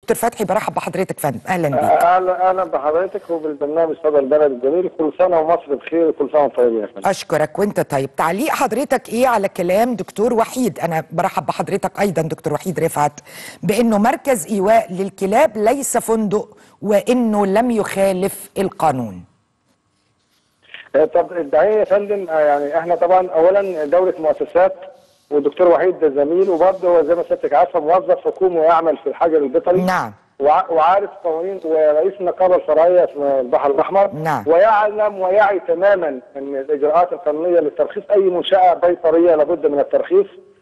دكتور فتحي برحب بحضرتك فندم اهلا بيك اهلا اهلا بحضرتك وبالبرنامج صدى البلد الجميل كل سنه ومصر بخير وكل سنه وانتم طيبين يا فندم اشكرك وانت طيب تعليق حضرتك ايه على كلام دكتور وحيد انا برحب بحضرتك ايضا دكتور وحيد رفعت بانه مركز ايواء للكلاب ليس فندق وانه لم يخالف القانون آه، طب الداعيه يا فندم آه، يعني احنا طبعا اولا دوله مؤسسات والدكتور وحيد ده زميل وبرضه هو زي ما سيادتك عارفه موظف حكومي ويعمل في الحجر البيطري نعم وع- وعارف قوانين ورئيس النقابه الفرعيه في البحر الاحمر نعم. ويعلم ويعي تماما ان الاجراءات القانونيه لترخيص اي منشاه بيطريه لابد من الترخيص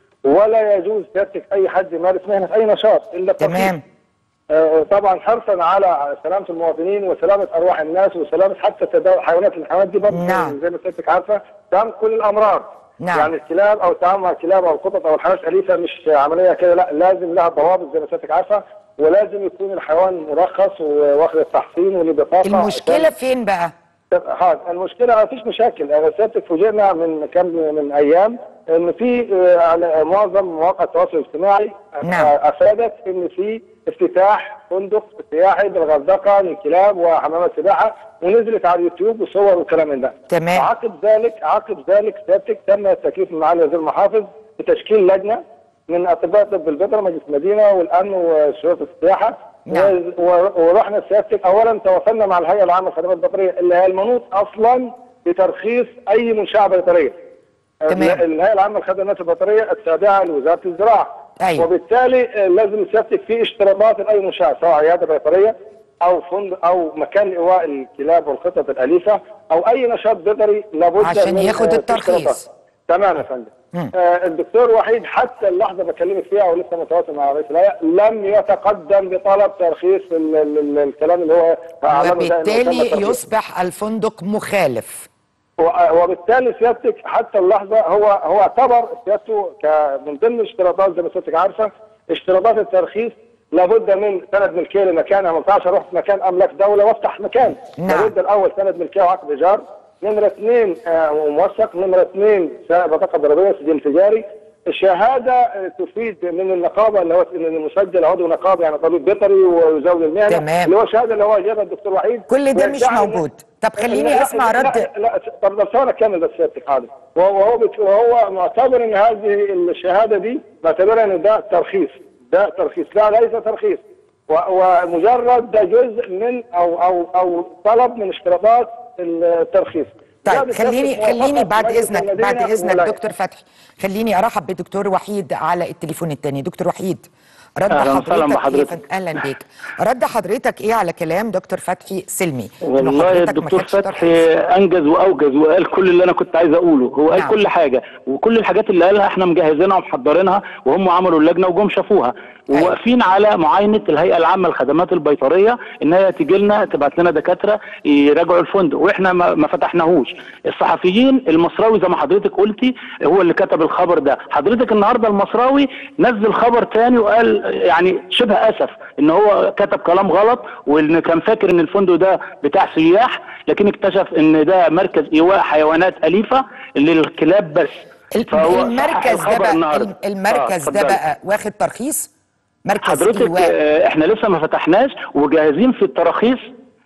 ولا يجوز سيادتك اي حد يمارس مهنه في اي نشاط الا الترخيص. تمام آه، طبعا حرصا على سلامه المواطنين وسلامه ارواح الناس وسلامه حتى تداول الحيوانات الحيوانات دي برضه نعم. زي ما سيادتك عارفه تعمل كل الامراض نعم. يعني الكلاب او التعامل مع الكلاب او القطط او الحيوانات الاليفه مش عمليه كده لا لازم لها ضوابط زي ما سيادتك عارفه ولازم يكون الحيوان مرخص واخد التحصين وليه بطاقه المشكله فين بقى حاضر المشكله ما فيش مشاكل انا سيادتك فوجئنا من كم من ايام ان في آه، على معظم مواقع التواصل الاجتماعي نعم. آه، افادت ان في افتتاح فندق سياحي بالغردقه للكلاب وحمامات سباحه ونزلت على اليوتيوب وصور وكلام من ده تمام. عقب ذلك عقب ذلك سيادتك تم التكليف من معالي وزير المحافظ بتشكيل لجنه من اطباء طب البيطره مجلس المدينه والامن وشرطه السياحه نعم. و- و- ورحنا سيادتك اولا تواصلنا مع الهيئه العامه للخدمات البيطريه اللي هي المنوط اصلا بترخيص اي منشاه بيطريه. تمام. الهيئه العامه للخدمات البيطريه التابعه لوزاره الزراعه. أيوة. وبالتالي آه، لازم سيادتك في اشتراطات لاي منشاه سواء عياده بيطريه او فندق او مكان لايواء الكلاب والقطط الاليفه او اي نشاط بيطري لابد عشان من ياخد آه، الترخيص. اشتراطات. تمام يا فندم. آه الدكتور وحيد حتى اللحظه بكلمك فيها ولسه متواصل مع رئيس الهيئه لم يتقدم بطلب ترخيص ال- ال- ال- الكلام اللي هو أعلنه ده إنه تم وبالتالي الترخيص. يصبح الفندق مخالف و- وبالتالي سيادتك حتى اللحظه هو هو اعتبر سيادته ك- من ضمن الاشتراطات زي ما سيادتك عارفه اشتراطات الترخيص لابد من سند ملكيه لمكان ما ينفعش اروح في مكان املاك دوله وافتح مكان نعم. لابد الاول سند ملكيه وعقد ايجار نمره اثنين آه، موثق نمره اثنين س- بطاقه ضريبيه سجل تجاري الشهاده آه، تفيد من النقابه اللي هو إن المسجل عضو نقابه يعني طبيب بيطري وزوج المهنه تمام. اللي هو الشهاده اللي هو جابها الدكتور وحيد كل ده مش ويدعي إن- موجود طب خليني لا- اسمع لا- رد لا, لا طب بس انا اكمل بس سيادتك حاضر وهو وهو بت- وهو معتبر ان هذه الشهاده دي معتبرها ان ده ترخيص ده ترخيص لا ليس ترخيص و- ومجرد ده جزء من او او او طلب من اشتراطات الترخيص طيب ده خليني بتثبت خليني موافقة بعد مجلس اذنك المدينة بعد اذنك ولاية. دكتور فتحي خليني ارحب بدكتور وحيد على التليفون الثاني دكتور وحيد رد أهلاً وسهلاً حضرتك ايه بحضرتك. فن- اهلا بيك رد حضرتك ايه على كلام دكتور فتحي سلمي إنه والله حضرتك ما الدكتور كانش فتحي ترخيص. انجز واوجز وقال كل اللي انا كنت عايز اقوله هو قال نعم. كل حاجه وكل الحاجات اللي قالها احنا مجهزينها ومحضرينها وهم عملوا اللجنه وجم شافوها أيوة. وواقفين على معاينه الهيئه العامه للخدمات البيطريه ان هي تيجي لنا تبعت لنا دكاتره يراجعوا الفندق واحنا ما, ما فتحناهوش الصحفيين المصراوي زي ما حضرتك قلتي هو اللي كتب الخبر ده حضرتك النهارده المصراوي نزل خبر تاني وقال يعني شبه اسف ان هو كتب كلام غلط وان كان فاكر ان الفندق ده بتاع سياح لكن اكتشف ان ده مركز ايواء حيوانات اليفه للكلاب بس ال- فهو صحح المركز ده الخبر بقى النهاردة. الم- المركز آه، ده اتفضلي. بقى واخد ترخيص مركز حضرتك ايواء آه، احنا لسه ما فتحناش وجاهزين في التراخيص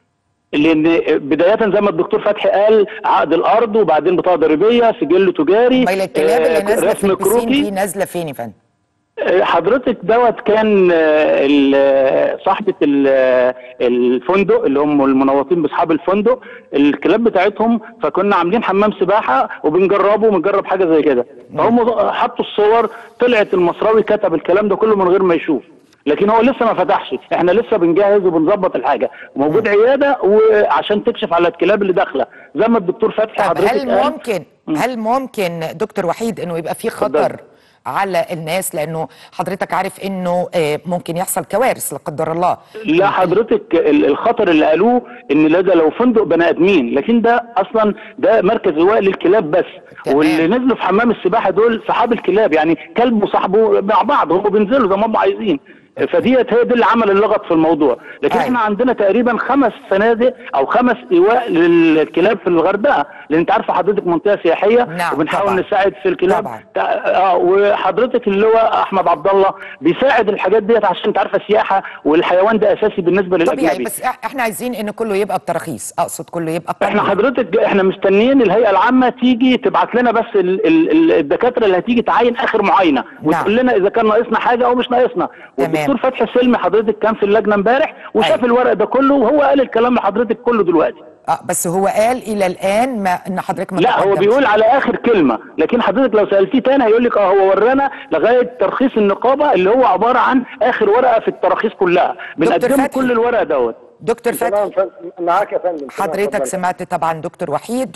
لان بدايه زي ما الدكتور فتحي قال عقد الارض وبعدين بطاقه ضريبيه سجل تجاري امال الكلاب اللي آه، نازله في رسم البسين كروكي. دي نازله فين يا فندم آه، حضرتك دوت كان آه، ال- صاحبه ال- الفندق اللي هم المنوطين باصحاب الفندق الكلاب بتاعتهم فكنا عاملين حمام سباحه وبنجربه وبنجرب حاجه زي كده فهم حطوا الصور طلعت المصراوي كتب الكلام ده كله من غير ما يشوف لكن هو لسه ما فتحش احنا لسه بنجهز وبنظبط الحاجه موجود عياده وعشان تكشف على الكلاب اللي داخله زي ما الدكتور فتحي طب حضرتك هل قال. ممكن هل ممكن دكتور وحيد انه يبقى في اتفضل. خطر على الناس لانه حضرتك عارف انه آه، ممكن يحصل كوارث لا قدر الله لا حضرتك ال- الخطر اللي قالوه ان ده لو فندق بني ادمين لكن ده اصلا ده مركز ايواء للكلاب بس تمام. واللي نزلوا في حمام السباحه دول صحاب الكلاب يعني كلب وصاحبه مع بعض هم بينزلوا زي ما هم عايزين فديت هي دي اللي عمل اللغط في الموضوع لكن أيوة. احنا عندنا تقريبا خمس فنادق او خمس ايواء للكلاب في الغردقه لان انت عارفه حضرتك منطقه سياحيه نعم، وبنحاول طبعاً. نساعد في الكلاب طبعاً. تع- اه وحضرتك اللي هو احمد عبد الله بيساعد الحاجات ديت عشان انت عارفه السياحه والحيوان ده اساسي بالنسبه طبيعي للاجنبي بس إح- احنا عايزين ان كله يبقى بتراخيص اقصد كله يبقى احنا قانوني. حضرتك احنا مستنيين الهيئه العامه تيجي تبعت لنا بس ال ال ال الدكاتره اللي هتيجي تعاين اخر معاينه وتقول لنا اذا كان ناقصنا حاجه او مش ناقصنا والدكتور فتحي سلمي حضرتك كان في اللجنه امبارح وشاف أيوة. الورق ده كله وهو قال الكلام لحضرتك كله دلوقتي اه بس هو قال الى الان ما ان حضرتك ما لا هو تقدمش. بيقول على اخر كلمه لكن حضرتك لو سالتيه تاني هيقول لك اه هو ورانا لغايه ترخيص النقابه اللي هو عباره عن اخر ورقه في التراخيص كلها بنقدم فتحي. كل الورق دوت دكتور فتحي تمام فن- معاك يا فندم تمام، حضرتك اتفضل. سمعت طبعا دكتور وحيد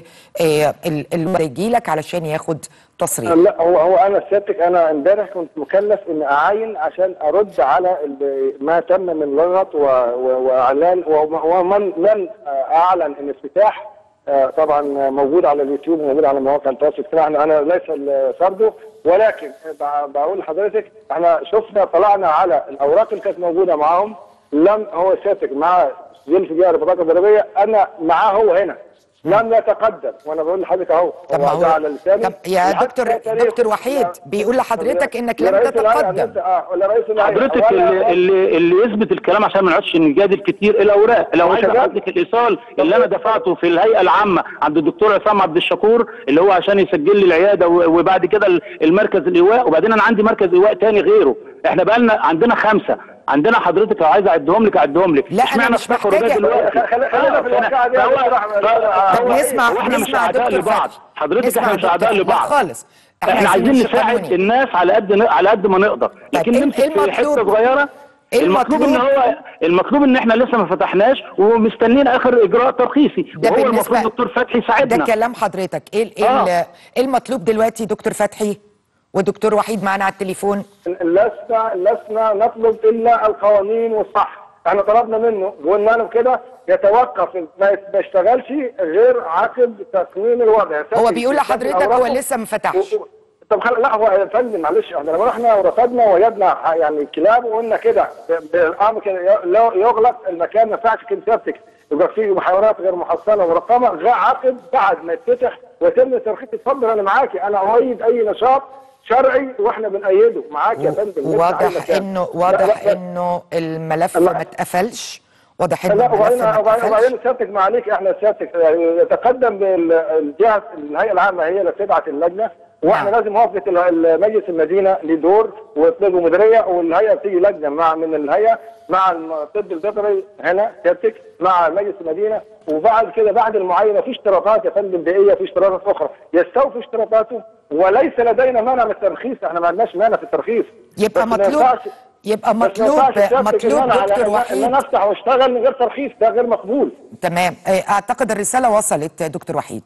واللي يجي لك علشان ياخد تصريح لا هو هو انا سيادتك انا امبارح كنت مكلف ان اعاين عشان ارد على ال- ما تم من لغط و- و- واعلان و- ومن من اعلن ان افتتاح آه، طبعا موجود على اليوتيوب وموجود على مواقع التواصل الاجتماعي انا أنا ليس سرده ولكن ب- بقول لحضرتك احنا شفنا طلعنا على الاوراق اللي كانت موجوده معاهم لم هو سيادتك مع سجل تجاري البطاقه الضريبيه انا معاه هو هنا لم يتقدم وانا بقول لحضرتك اهو طب ما هو ده على هو لساني طب يا وحتى دكتور تاريخ- دكتور وحيد بيقول لحضرتك انك لم لرئيس الهيئة تتقدم أنت- اه ولا رئيس الهيئة حضرتك وأنا- اللي, اللي, اللي يثبت الكلام عشان ما نقعدش نجادل كتير الاوراق الاوراق شباب. اللي حضرتك الايصال اللي انا دفعته في الهيئه العامه عند الدكتور عصام عبد الشكور اللي هو عشان يسجل لي العياده و- وبعد كده ال- المركز الايواء وبعدين انا عندي مركز ايواء تاني غيره احنا بقى لنا عندنا خمسه عندنا حضرتك لو عايز اعدهم لك اعدهم لك لا، أنا اشمعنى مش افتكروا ده محتاجة. دلوقتي خل- خل- خلينا في آه، الواقعة دي يا فهو- دكتور أحمد. فهو- طب نسمع هو احنا مش نسمع اعداء دكتور لبعض فتحي. حضرتك نسمع احنا مش دكتور اعداء فتحي. لا لبعض خالص احنا عايزين نمشي نساعد قانوني. الناس على قد على قد ما نقدر لكن إيه- نمسك إيه في حته المطلوب؟ صغيره إيه المطلوب ان المطلوب؟ هو المطلوب ان احنا لسه ما فتحناش ومستنيين اخر اجراء ترخيصي ده وهو بالنسبة- المفروض دكتور فتحي ده يساعدنا كلام حضرتك ايه ال- ايه آه. ال- ايه المطلوب دلوقتي دكتور فتحي ودكتور وحيد معانا على التليفون لسنا لسنا نطلب الا القوانين والصح احنا طلبنا منه قلنا له كده يتوقف ما يت- ما يشتغلش غير عقب تقنين الوضع هو بيقول لحضرتك هو لسه ما فتحش و- و- طب خل... لا هو يا فندم معلش احنا لما رحنا ورصدنا وجدنا ح- يعني كلاب وقلنا كده ب- بالامر كده ي- لو يغلق المكان ما ينفعش كنسبتك يبقى فيه حيوانات غير محصنه مرقمه غير عقب بعد ما يتفتح ويتم الترخيص اتفضل انا معاكي انا اؤيد اي نشاط شرعي واحنا بنأيده معاك يا فندم نفتح أي واضح مكان. انه لا- واضح لا- انه الملف لا. ما اتقفلش واضح انه لا الملف وبعدين ما وبعدين اتقفلش وبعدين سيادتك ما عليك احنا سيادتك يعني نتقدم بالجهه الهيئه العامه هي اللي بتبعت اللجنه واحنا نعم. لازم موافقه ال- مجلس المدينه لدور وطب مديريه والهيئه بتيجي لجنه مع من الهيئه مع الطب البيطري هنا سيادتك مع مجلس المدينه وبعد كده بعد المعاينه في اشتراطات يا فندم بيئيه في اشتراطات اخرى يستوفي اشتراطاته وليس لدينا مانع من الترخيص احنا ما عندناش مانع في الترخيص يبقى بس ما مطلوب ينفعش- يبقى بس ما مطلوب ينفعش سيادتك إن مطلوب أنا على- دكتور ان وحيد انا افتح واشتغل من غير ترخيص ده غير مقبول تمام آه، اعتقد الرساله وصلت دكتور وحيد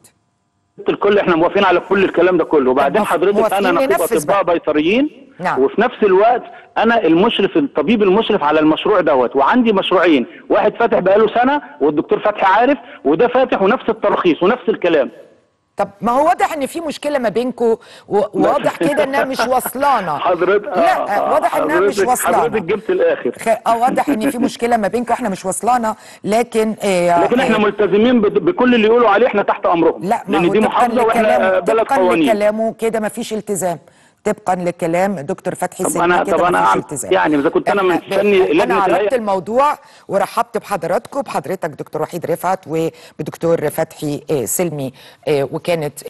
الكل احنا موافقين على كل الكلام ده كله وبعدين موافق- حضرتك موافقين انا نقيب ننفذ اطباء بقى. بيطريين نعم. وفي نفس الوقت انا المشرف الطبيب المشرف على المشروع دوت وعندي مشروعين واحد فاتح بقاله سنه والدكتور فتحي عارف وده فاتح ونفس الترخيص ونفس الكلام طب ما هو واضح ان في مشكله ما بينكم واضح كده انها مش واصلانه حضرتك لا آه، واضح انها مش حضرتك- واصلانه حضرتك جبت الاخر خ- اه واضح ان في مشكله ما بينكم احنا مش واصلانه لكن آه لكن احنا آه، ملتزمين بد- بكل اللي يقولوا عليه احنا تحت امرهم لا ما لان هو دي طبقا محافظه واحنا لكلامه بلد طبقا قوانين لكلامه كده ما فيش التزام طبقا لكلام دكتور فتحي طب سلمي أنا- كده طب أنا ما فيش أعمل- التزام يعني إذا كنت أنا إحنا- مستني انا لجنة عرضت الهيئة- الموضوع ورحبت بحضراتكم بحضرتك دكتور وحيد رفعت وبدكتور فتحي آه، سلمي آه، وكانت